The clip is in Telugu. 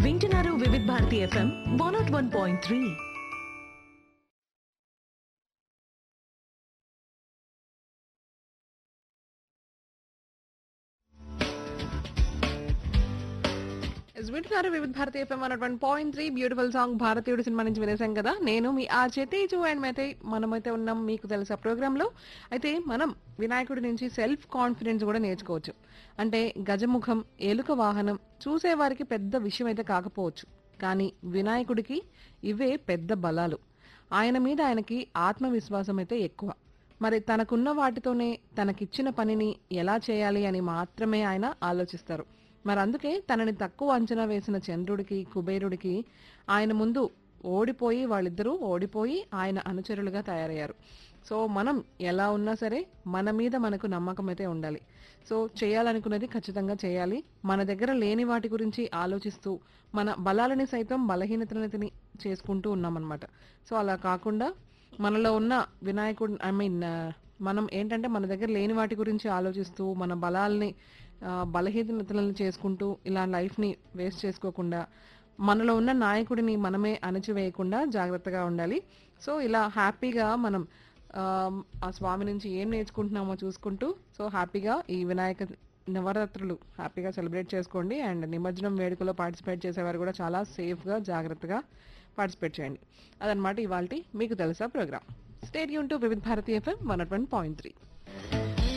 వింటున్నారు Vividh Bharati FM one naught one point three yes వింటున్నారు Vividh Bharati FM one one point three beautiful song Bharateeyudu cinema నుంచి వినేసాం కదా నేను మీ ఆర్జే తేజు అండ్ అయితే మనమైతే ఉన్నాం మీకు తెలుసా ప్రోగ్రామ్ లో అయితే మనం వినాయకుడి నుంచి సెల్ఫ్ కాన్ఫిడెన్స్ కూడా నేర్చుకోవచ్చు అంటే గజముఖం ఏలుక వాహనం చూసేవారికి పెద్ద విషయం అయితే కాకపోవచ్చు కానీ వినాయకుడికి ఇవే పెద్ద బలాలు ఆయన మీద ఆయనకి ఆత్మవిశ్వాసం అయితే ఎక్కువ మరి తనకున్న వాటితోనే తనకిచ్చిన పనిని ఎలా చేయాలి అని మాత్రమే ఆయన ఆలోచిస్తారు మరి అందుకే తనని తక్కువ అంచనా వేసిన చంద్రుడికి కుబేరుడికి ఆయన ముందు ఓడిపోయి వాళ్ళిద్దరూ ఓడిపోయి ఆయన అనుచరులుగా తయారయ్యారు సో మనం ఎలా ఉన్నా సరే మన మీద మనకు నమ్మకం అయితే ఉండాలి సో చేయాలనుకున్నది ఖచ్చితంగా చేయాలి మన దగ్గర లేని వాటి గురించి ఆలోచిస్తూ మన బలాలని సైతం బలహీనతని చేసుకుంటూ ఉన్నామన్నమాట సో అలా కాకుండా మనలో ఉన్న వినాయకుడు ఐ మీన్ మనం ఏంటంటే మన దగ్గర లేని వాటి గురించి ఆలోచిస్తూ మన బలాల్ని ఆ, బలహీనతలను చేసుకుంటూ ఇలా లైఫ్ని వేస్ట్ చేసుకోకుండా మనలో ఉన్న నాయకుడిని మనమే అణచివేయకుండా జాగ్రత్తగా ఉండాలి సో ఇలా హ్యాపీగా మనం ఆ, ఆ స్వామి నుంచి ఏం నేర్చుకుంటున్నామో చూసుకుంటూ సో హ్యాపీగా ఈ వినాయక నవరాత్రులు హ్యాపీగా సెలబ్రేట్ చేసుకోండి అండ్ నిమజ్జనం వేడుకలో పార్టిసిపేట్ చేసేవారు కూడా చాలా సేఫ్గా జాగ్రత్తగా పార్టిసిపేట్ చేయండి అదనమాట ఇవాళ మీకు తెలుసా programme stay tuned to Vividh Bharati FM one point three